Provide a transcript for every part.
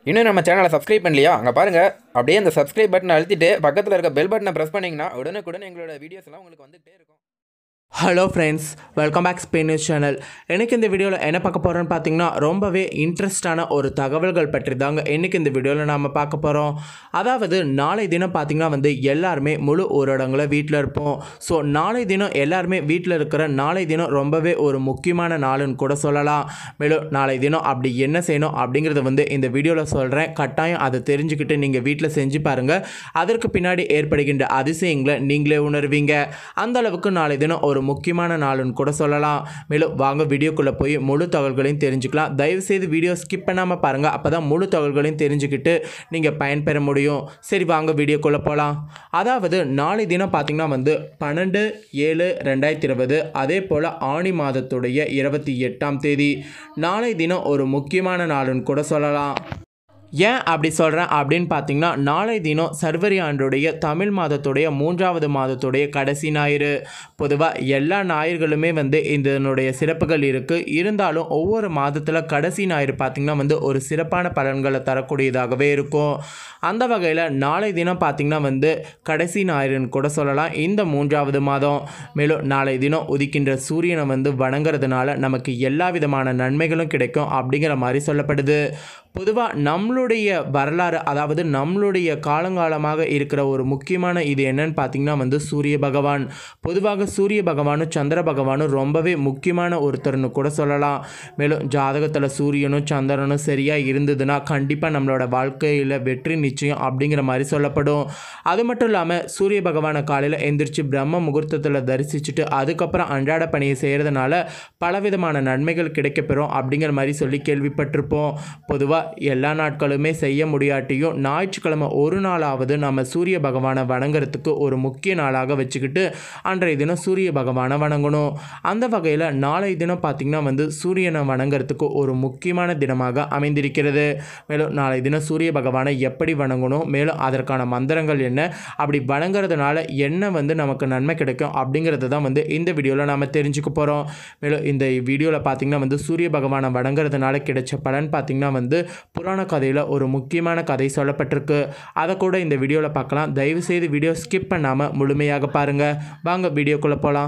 இன்னும் நம்ம சேனலை சப்ஸ்கிரைப் பண்ணலையா அங்கே பாருங்கள் அப்படியே அந்த சப்ஸ்கிரைப் பட்டனை அழுத்திட்டு பக்கத்தில் இருக்க பெல் பட்டனை ப்ரெஸ் பண்ணிங்கன்னா உடனுக்குடன் எங்களோட வீடியோஸ் எல்லாம் உங்களுக்கு வந்துகிட்டே இருக்கும் hello friends welcome back Spain news channel எனக்கு இந்த வீடியோவில் என்ன பார்க்க போகிறோன்னு பார்த்தீங்கன்னா ரொம்பவே இன்ட்ரெஸ்டான ஒரு தகவல்கள் பற்றி தாங்க இன்றைக்கி இந்த வீடியோவில் நாம் பார்க்க போகிறோம் அதாவது நாளை தினம் பார்த்திங்கன்னா வந்து எல்லாருமே முழு ஊரடங்குல வீட்டில் இருப்போம் ஸோ நாளை தினம் எல்லாருமே வீட்டில் இருக்கிற நாளை தினம் ரொம்பவே ஒரு முக்கியமான நாளுன்னு கூட சொல்லலாம் மேலும் நாளை தினம் அப்படி என்ன செய்யணும் அப்படிங்கிறத வந்து இந்த வீடியோவில் சொல்கிறேன் கட்டாயம் அதை தெரிஞ்சுக்கிட்டு நீங்கள் வீட்டில் செஞ்சு பாருங்கள் அதற்கு பின்னாடி ஏற்படுகின்ற அதிசயங்களை நீங்களே உணர்வீங்க அந்த அளவுக்கு நாளை தினம் ஒரு முக்கியமான நாளுன்னு கூட சொல்லலாம் மேலும் வாங்க வீடியோக்குள்ளே போய் முழு தகவல்களையும் தெரிஞ்சுக்கலாம் தயவுசெய்து வீடியோ ஸ்கிப் பண்ணாமல் பாருங்கள் அப்போ தான் முழு தகவல்களையும் தெரிஞ்சுக்கிட்டு நீங்கள் பயன்பெற முடியும் சரி வாங்க வீடியோக்குள்ளே போகலாம் அதாவது நாளை தினம் பார்த்திங்கன்னா வந்து பன்னெண்டு ஏழு ரெண்டாயிரத்தி இருபது அதே போல் ஆணி மாதத்துடைய இருபத்தி எட்டாம் தேதி நாளை தினம் ஒரு முக்கியமான நாளுன்னு கூட சொல்லலாம் ஏன் அப்படி சொல்கிறேன் அப்படின்னு பார்த்தீங்கன்னா நாளை தினம் சர்வரி ஆண்டுடைய தமிழ் மாதத்துடைய மூன்றாவது மாதத்துடைய கடைசி ஞாயிறு பொதுவாக எல்லா ஞாயிறுகளுமே வந்து இதனுடைய சிறப்புகள் இருக்குது இருந்தாலும் ஒவ்வொரு மாதத்தில் கடைசி ஞாயிறு பார்த்திங்கன்னா வந்து ஒரு சிறப்பான பலன்களை தரக்கூடியதாகவே இருக்கும் அந்த வகையில் நாளை தினம் பார்த்திங்கன்னா வந்து கடைசி ஞாயிறுன்னு கூட சொல்லலாம் இந்த மூன்றாவது மாதம் மேலும் நாளை தினம் உதிக்கின்ற சூரியனை வந்து வணங்குறதுனால நமக்கு எல்லா விதமான நன்மைகளும் கிடைக்கும் அப்படிங்கிற மாதிரி சொல்லப்படுது பொதுவாக நம்மளுடைய வரலாறு அதாவது நம்மளுடைய காலங்காலமாக இருக்கிற ஒரு முக்கியமான இது என்னன்னு பார்த்தீங்கன்னா வந்து சூரிய பகவான் பொதுவாக சூரிய பகவானும் சந்திர பகவானும் ரொம்பவே முக்கியமான ஒருத்தர்னு கூட சொல்லலாம் மேலும் ஜாதகத்தில் சூரியனும் சந்திரனும் சரியாக இருந்ததுன்னா கண்டிப்பாக நம்மளோட வாழ்க்கையில் வெற்றி நிச்சயம் அப்படிங்கிற மாதிரி சொல்லப்படும் அது மட்டும் இல்லாமல் சூரிய பகவானை காலையில் எந்திரிச்சு பிரம்ம முகூர்த்தத்தில் தரிசிச்சுட்டு அதுக்கப்புறம் அன்றாட பணியை செய்கிறதுனால பலவிதமான நன்மைகள் கிடைக்கப்பெறும் அப்படிங்கிற மாதிரி சொல்லி கேள்விப்பட்டிருப்போம் பொதுவாக எல்லா நாட்களுமே செய்ய முடியாட்டியும் ஞாயிற்றுக்கிழமை ஒரு நாளாவது நம்ம சூரிய பகவானை வணங்குறதுக்கு ஒரு முக்கிய நாளாக வச்சுக்கிட்டு அன்றைய தினம் சூரிய பகவானை வணங்கணும் அந்த வகையில் நாளை தினம் பார்த்திங்கன்னா வந்து சூரியனை வணங்குறதுக்கு ஒரு முக்கியமான தினமாக அமைந்திருக்கிறது மேலும் நாளை தினம் சூரிய பகவானை எப்படி வணங்கணும் மேலும் அதற்கான மந்திரங்கள் என்ன அப்படி வணங்குறதுனால என்ன வந்து நமக்கு நன்மை கிடைக்கும் அப்படிங்கிறது தான் வந்து இந்த வீடியோவில் நம்ம தெரிஞ்சுக்க போகிறோம் மேலும் இந்த வீடியோவில் பார்த்திங்கன்னா வந்து சூரிய பகவானை வணங்குறதுனால கிடைச்ச பலன் பார்த்திங்கன்னா வந்து புராண கதையில் ஒரு முக்கியமான கதை சொல்லப்பட்டிருக்கு அதை கூட இந்த வீடியோவில் பார்க்கலாம் தயவுசெய்து வீடியோ ஸ்கிப் பண்ணாமல் முழுமையாக பாருங்கள் வாங்க வீடியோக்குள்ளே போகலாம்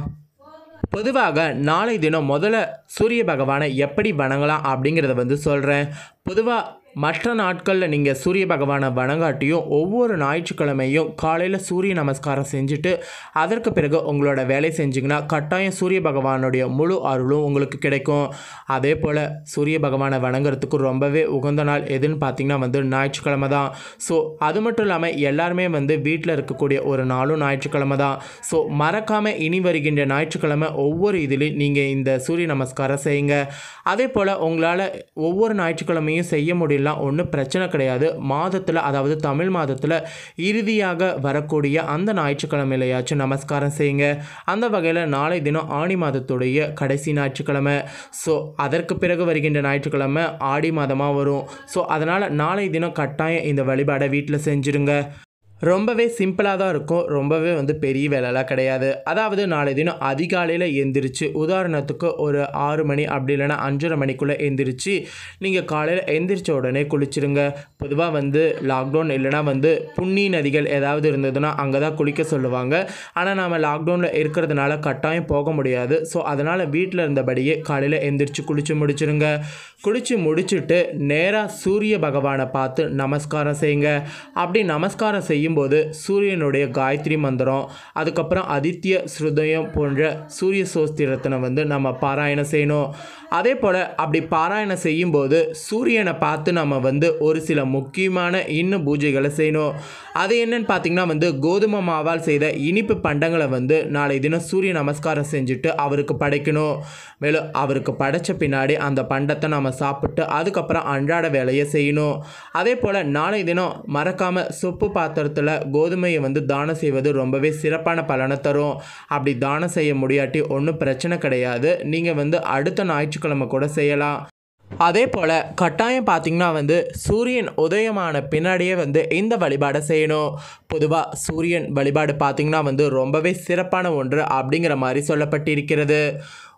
பொதுவாக நாளை தினம் முதல்ல சூரிய பகவானை எப்படி வணங்கலாம் அப்படிங்கிறத வந்து சொல்கிறேன் பொதுவாக மற்ற நாட்களில் நீங்கள் சூரிய பகவானை வணங்காட்டியும் ஒவ்வொரு ஞாயிற்றுக்கிழமையும் காலையில் சூரிய நமஸ்காரம் செஞ்சுட்டு அதற்கு பிறகு உங்களோட வேலை செஞ்சிங்கன்னா கட்டாயம் சூரிய பகவானுடைய முழு அருளும் உங்களுக்கு கிடைக்கும் அதே போல் சூரிய பகவானை வணங்குறதுக்கு ரொம்பவே உகந்த நாள் எதுன்னு பார்த்தீங்கன்னா வந்து ஞாயிற்றுக்கிழமை தான் ஸோ அது மட்டும் இல்லாமல் எல்லாருமே வந்து வீட்டில் இருக்கக்கூடிய ஒரு நாளும் ஞாயிற்றுக்கிழமை தான் ஸோ மறக்காமல் இனி வருகின்ற ஞாயிற்றுக்கிழமை ஒவ்வொரு இதுலேயும் நீங்கள் இந்த சூரிய நமஸ்காரம் செய்யுங்க அதே போல் உங்களால் ஒவ்வொரு ஞாயிற்றுக்கிழமையும் செய்ய முடியலாம் ஒன்றும் பிரச்சனை கிடையாது மாதத்தில் அதாவது தமிழ் மாதத்தில் இறுதியாக வரக்கூடிய அந்த ஞாயிற்றுக்கிழமையிலையாச்சும் நமஸ்காரம் செய்யுங்க அந்த வகையில் நாளை தினம் ஆணி மாதத்துடைய கடைசி ஞாயிற்றுக்கிழமை ஸோ அதற்கு பிறகு வருகின்ற ஞாயிற்றுக்கிழமை ஆடி மாதமாக வரும் ஸோ அதனால் நாளை தினம் கட்டாயம் இந்த வழிபாடை வீட்டில் செஞ்சுருங்க ரொம்பவே சிம்பிளாக தான் இருக்கும் ரொம்பவே வந்து பெரிய வேலைலாம் கிடையாது அதாவது நாளை தினம் அதிகாலையில் எந்திரிச்சு உதாரணத்துக்கு ஒரு ஆறு மணி அப்படி இல்லைன்னா அஞ்சரை மணிக்குள்ளே எந்திரிச்சு நீங்கள் காலையில் எந்திரிச்ச உடனே குளிச்சிருங்க பொதுவாக வந்து லாக்டவுன் இல்லைனா வந்து புண்ணி நதிகள் ஏதாவது இருந்ததுன்னா அங்கே தான் குளிக்க சொல்லுவாங்க ஆனால் நாம் லாக்டவுனில் இருக்கிறதுனால கட்டாயம் போக முடியாது ஸோ அதனால் வீட்டில் இருந்தபடியே காலையில் எந்திரிச்சு குளிச்சு முடிச்சிருங்க குளித்து முடிச்சுட்டு நேராக சூரிய பகவானை பார்த்து நமஸ்காரம் செய்யுங்க அப்படி நமஸ்காரம் செய்யும்போது சூரியனுடைய காயத்ரி மந்திரம் அதுக்கப்புறம் அதித்ய ஸ்ருதயம் போன்ற சூரிய சோஸ்திரத்தினை வந்து நம்ம பாராயணம் செய்யணும் அதே போல் அப்படி பாராயணம் செய்யும்போது சூரியனை பார்த்து நம்ம வந்து ஒரு சில முக்கியமான இன்னும் பூஜைகளை செய்யணும் அது என்னன்னு பார்த்தீங்கன்னா வந்து கோதுமை மாவால் செய்த இனிப்பு பண்டங்களை வந்து நாளை தினம் சூரிய நமஸ்காரம் செஞ்சுட்டு அவருக்கு படைக்கணும் மேலும் அவருக்கு படைச்ச பின்னாடி அந்த பண்டத்தை நம்ம சாப்பிட்டு அதுக்கப்புறம் அன்றாட வேலையை செய்யணும் அதே போல் நாளை தினம் மறக்காமல் சொப்பு பாத்திரத்தில் கோதுமையை வந்து தானம் செய்வது ரொம்பவே சிறப்பான பலனை தரும் அப்படி தானம் செய்ய முடியாட்டி ஒன்றும் பிரச்சனை கிடையாது நீங்கள் வந்து அடுத்த ஞாயிற்றுக்கிழமை கூட செய்யலாம் அதே போல் கட்டாயம் பார்த்தீங்கன்னா வந்து சூரியன் உதயமான பின்னாடியே வந்து இந்த வழிபாடை செய்யணும் பொதுவாக சூரியன் வழிபாடு பார்த்தீங்கன்னா வந்து ரொம்பவே சிறப்பான ஒன்று அப்படிங்கிற மாதிரி சொல்லப்பட்டிருக்கிறது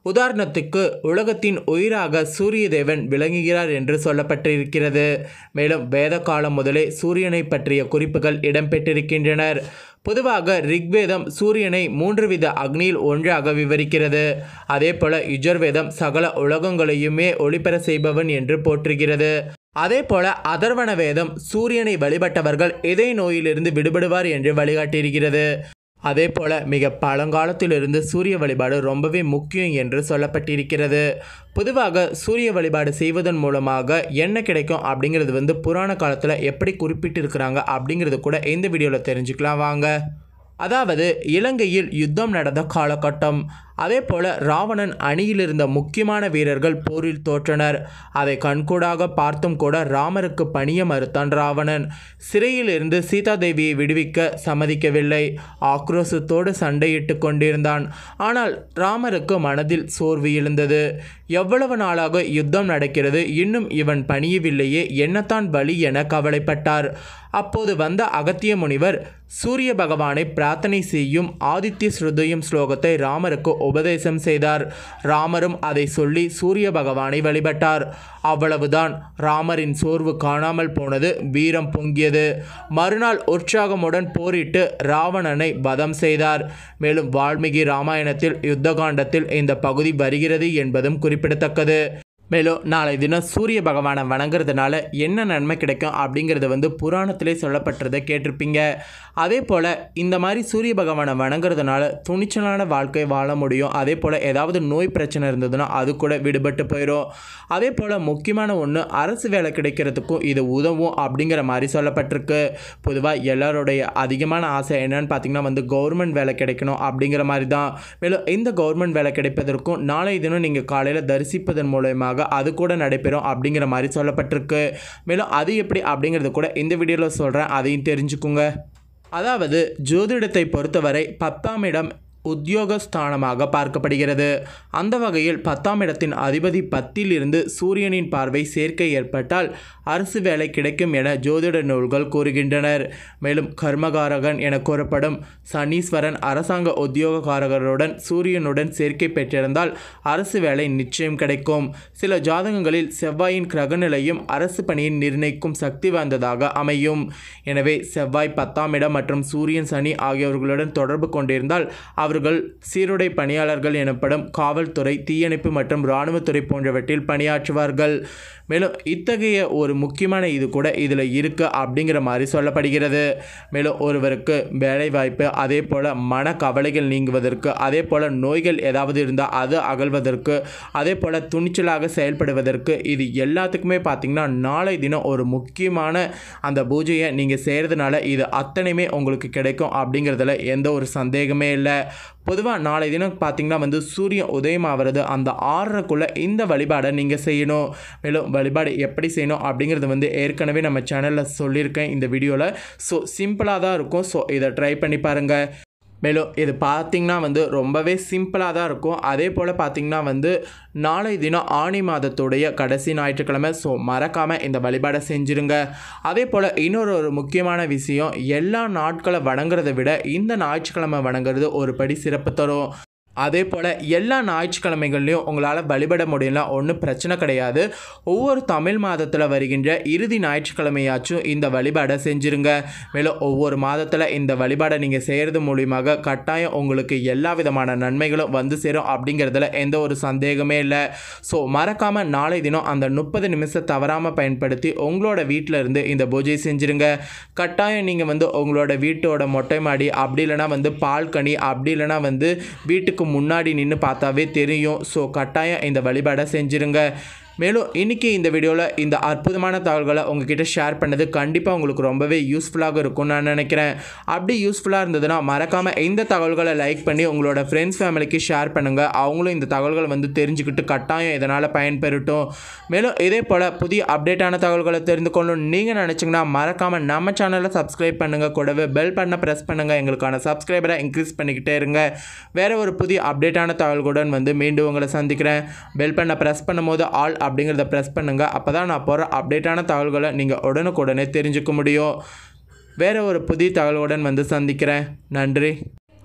உதாரணத்துக்கு உலகத்தின் உயிராக சூரிய தேவன் விளங்குகிறார் என்று சொல்லப்பட்டிருக்கிறது மேலும் வேத காலம் முதலே சூரியனை பற்றிய குறிப்புகள் இடம்பெற்றிருக்கின்றனர் பொதுவாக ரிக்வேதம் சூரியனை மூன்று வித அக்னியில் ஒன்றாக விவரிக்கிறது அதே போல யுஜர்வேதம் சகல உலகங்களையுமே ஒளிபெற செய்பவன் என்று போற்றுகிறது அதே போல அதர்வண வேதம் சூரியனை வழிபட்டவர்கள் இதய நோயிலிருந்து விடுபடுவார் என்று வழிகாட்டியிருக்கிறது அதே போல மிக பழங்காலத்திலிருந்து சூரிய வழிபாடு ரொம்பவே முக்கியம் என்று சொல்லப்பட்டிருக்கிறது பொதுவாக சூரிய வழிபாடு செய்வதன் மூலமாக என்ன கிடைக்கும் அப்படிங்கிறது வந்து புராண காலத்தில் எப்படி குறிப்பிட்டிருக்கிறாங்க அப்படிங்கிறது கூட இந்த வீடியோவில் தெரிஞ்சுக்கலாம் வாங்க அதாவது இலங்கையில் யுத்தம் நடந்த காலகட்டம் அதே போல ராவணன் அணியில் இருந்த முக்கியமான வீரர்கள் போரில் தோற்றனர் அதை கண்கூடாக பார்த்தும் கூட ராமருக்கு பணிய மறுத்தான் ராவணன் சிறையில் இருந்து சீதாதேவியை விடுவிக்க சம்மதிக்கவில்லை ஆக்ரோசத்தோடு சண்டையிட்டு கொண்டிருந்தான் ஆனால் ராமருக்கு மனதில் சோர்வு எழுந்தது எவ்வளவு நாளாக யுத்தம் நடக்கிறது இன்னும் இவன் பணியவில்லையே என்னத்தான் வழி என கவலைப்பட்டார் அப்போது வந்த அகத்திய முனிவர் சூரிய பகவானை பிரார்த்தனை செய்யும் ஆதித்ய ஸ்ருதயம் ஸ்லோகத்தை ராமருக்கு உபதேசம் செய்தார் ராமரும் அதை சொல்லி சூரிய பகவானை வழிபட்டார் அவ்வளவுதான் ராமரின் சோர்வு காணாமல் போனது வீரம் பொங்கியது மறுநாள் உற்சாகமுடன் போரிட்டு ராவணனை வதம் செய்தார் மேலும் வால்மீகி ராமாயணத்தில் யுத்தகாண்டத்தில் இந்த பகுதி வருகிறது என்பதும் குறிப்பிடத்தக்கது மேலும் நாளை தினம் சூரிய பகவானை வணங்குறதுனால என்ன நன்மை கிடைக்கும் அப்படிங்கிறது வந்து புராணத்திலே சொல்லப்பட்டதை கேட்டிருப்பீங்க அதே போல் இந்த மாதிரி சூரிய பகவானை வணங்குறதுனால துணிச்சலான வாழ்க்கை வாழ முடியும் அதே போல் ஏதாவது நோய் பிரச்சனை இருந்ததுன்னா அது கூட விடுபட்டு போயிடும் அதே போல் முக்கியமான ஒன்று அரசு வேலை கிடைக்கிறதுக்கும் இது உதவும் அப்படிங்கிற மாதிரி சொல்லப்பட்டிருக்கு பொதுவாக எல்லாருடைய அதிகமான ஆசை என்னன்னு பார்த்தீங்கன்னா வந்து கவர்மெண்ட் வேலை கிடைக்கணும் அப்படிங்கிற மாதிரி தான் மேலும் இந்த கவர்மெண்ட் வேலை கிடைப்பதற்கும் நாளை தினம் நீங்கள் காலையில் தரிசிப்பதன் மூலயமாக அது கூட நடைபெறும் அப்படிங்கிற மாதிரி சொல்லப்பட்டிருக்கு மேலும் அது எப்படி அப்படிங்கிறது கூட இந்த வீடியோவில் சொல்கிறேன் அதையும் தெரிஞ்சுக்குங்க அதாவது ஜோதிடத்தை பொறுத்தவரை பத்தாம் இடம் உத்தியோகஸ்தானமாக பார்க்கப்படுகிறது அந்த வகையில் பத்தாம் இடத்தின் அதிபதி பத்தில் இருந்து சூரியனின் பார்வை சேர்க்கை ஏற்பட்டால் அரசு வேலை கிடைக்கும் என ஜோதிட நூல்கள் கூறுகின்றனர் மேலும் கர்மகாரகன் என கூறப்படும் சனீஸ்வரன் அரசாங்க உத்தியோகக்காரர்களுடன் சூரியனுடன் சேர்க்கை பெற்றிருந்தால் அரசு வேலை நிச்சயம் கிடைக்கும் சில ஜாதகங்களில் செவ்வாயின் கிரகநிலையும் அரசு பணியை நிர்ணயிக்கும் சக்தி வாய்ந்ததாக அமையும் எனவே செவ்வாய் பத்தாம் இடம் மற்றும் சூரியன் சனி ஆகியவர்களுடன் தொடர்பு கொண்டிருந்தால் அவர்கள் சீருடை பணியாளர்கள் எனப்படும் காவல்துறை தீயணைப்பு மற்றும் இராணுவத்துறை போன்றவற்றில் பணியாற்றுவார்கள் மேலும் இத்தகைய ஒரு முக்கியமான இது கூட இதில் இருக்கு அப்படிங்கிற மாதிரி சொல்லப்படுகிறது மேலும் ஒருவருக்கு வேலைவாய்ப்பு அதே போல் மன கவலைகள் நீங்குவதற்கு அதே போல் நோய்கள் ஏதாவது இருந்தால் அது அகழ்வதற்கு அதே போல் துணிச்சலாக செயல்படுவதற்கு இது எல்லாத்துக்குமே பார்த்திங்கன்னா நாளை தினம் ஒரு முக்கியமான அந்த பூஜையை நீங்கள் செய்கிறதுனால இது அத்தனையுமே உங்களுக்கு கிடைக்கும் அப்படிங்கிறதுல எந்த ஒரு சந்தேகமே இல்லை பொதுவாக நாளை தினம் பார்த்தீங்கன்னா வந்து சூரியன் உதயமாகிறது அந்த ஆறரைக்குள்ளே இந்த வழிபாடை நீங்கள் செய்யணும் மேலும் வழிபாடு எப்படி செய்யணும் அப்படிங்கிறது வந்து ஏற்கனவே நம்ம சேனலில் சொல்லியிருக்கேன் இந்த வீடியோவில் ஸோ சிம்பிளாக தான் இருக்கும் ஸோ இதை ட்ரை பண்ணி பாருங்கள் மேலும் இது பார்த்திங்கன்னா வந்து ரொம்பவே சிம்பிளாக தான் இருக்கும் அதே போல் பார்த்திங்கன்னா வந்து நாளை தினம் ஆணி மாதத்துடைய கடைசி ஞாயிற்றுக்கிழமை ஸோ மறக்காமல் இந்த வழிபாடை செஞ்சுருங்க அதே போல் இன்னொரு ஒரு முக்கியமான விஷயம் எல்லா நாட்களை வணங்குறதை விட இந்த ஞாயிற்றுக்கிழமை வணங்குறது ஒரு படி சிறப்பு தரும் அதே போல் எல்லா ஞாயிற்றுக்கிழமைகள்லையும் உங்களால் வழிபட முடியல ஒன்றும் பிரச்சனை கிடையாது ஒவ்வொரு தமிழ் மாதத்தில் வருகின்ற இறுதி ஞாயிற்றுக்கிழமையாச்சும் இந்த வழிபாடை செஞ்சுருங்க மேலும் ஒவ்வொரு மாதத்தில் இந்த வழிபாடை நீங்கள் செய்கிறது மூலியமாக கட்டாயம் உங்களுக்கு எல்லா விதமான நன்மைகளும் வந்து சேரும் அப்படிங்கிறதுல எந்த ஒரு சந்தேகமே இல்லை ஸோ மறக்காமல் நாளை தினம் அந்த முப்பது நிமிஷம் தவறாமல் பயன்படுத்தி உங்களோட வீட்டில் இருந்து இந்த பூஜை செஞ்சுருங்க கட்டாயம் நீங்கள் வந்து உங்களோட வீட்டோட மொட்டை மாடி அப்படி இல்லைனா வந்து பால்கனி அப்படி இல்லைனா வந்து வீட்டுக்கு முன்னாடி நின்று பார்த்தாவே தெரியும் ஸோ கட்டாயம் இந்த வழிபாடை செஞ்சுருங்க மேலும் இன்றைக்கி இந்த வீடியோவில் இந்த அற்புதமான தகவல்களை உங்ககிட்ட ஷேர் பண்ணது கண்டிப்பாக உங்களுக்கு ரொம்பவே யூஸ்ஃபுல்லாக இருக்கும்னு நான் நினைக்கிறேன் அப்படி யூஸ்ஃபுல்லாக இருந்ததுன்னா மறக்காமல் இந்த தகவல்களை லைக் பண்ணி உங்களோட ஃப்ரெண்ட்ஸ் ஃபேமிலிக்கு ஷேர் பண்ணுங்கள் அவங்களும் இந்த தகவல்களை வந்து தெரிஞ்சுக்கிட்டு கட்டாயம் இதனால் பயன்பெறட்டும் மேலும் இதே போல் புதிய அப்டேட்டான தகவல்களை தெரிந்து கொள்ளணும் நீங்கள் நினச்சிங்கன்னா மறக்காமல் நம்ம சேனலை சப்ஸ்கிரைப் பண்ணுங்கள் கூடவே பெல் பட்டனை ப்ரெஸ் பண்ணுங்கள் எங்களுக்கான சப்ஸ்கிரைபரை இன்க்ரீஸ் பண்ணிக்கிட்டே இருங்க வேறு ஒரு புதிய அப்டேட்டான தகவல்களுடன் வந்து மீண்டும் உங்களை சந்திக்கிறேன் பெல் பண்ணை ப்ரெஸ் பண்ணும்போது ஆல் அப்படிங்கிறத ப்ரெஸ் பண்ணுங்கள் அப்போ தான் நான் போகிற அப்டேட்டான தகவல்களை நீங்கள் உடனுக்குடனே தெரிஞ்சுக்க முடியும் வேறு ஒரு புதிய தகவலுடன் வந்து சந்திக்கிறேன் நன்றி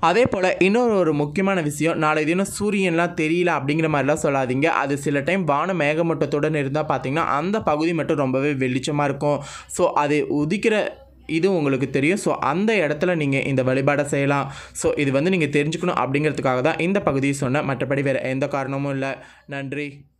அதே போல் இன்னொரு ஒரு முக்கியமான விஷயம் நாளை தினம் சூரியன்லாம் தெரியல அப்படிங்கிற மாதிரிலாம் சொல்லாதீங்க அது சில டைம் வான மேகமூட்டத்துடன் இருந்தால் பார்த்தீங்கன்னா அந்த பகுதி மட்டும் ரொம்பவே வெளிச்சமாக இருக்கும் ஸோ அது உதிக்கிற இது உங்களுக்கு தெரியும் ஸோ அந்த இடத்துல நீங்கள் இந்த வழிபாடை செய்யலாம் ஸோ இது வந்து நீங்கள் தெரிஞ்சுக்கணும் அப்படிங்கிறதுக்காக தான் இந்த பகுதியை சொன்னேன் மற்றபடி வேறு எந்த காரணமும் இல்லை நன்றி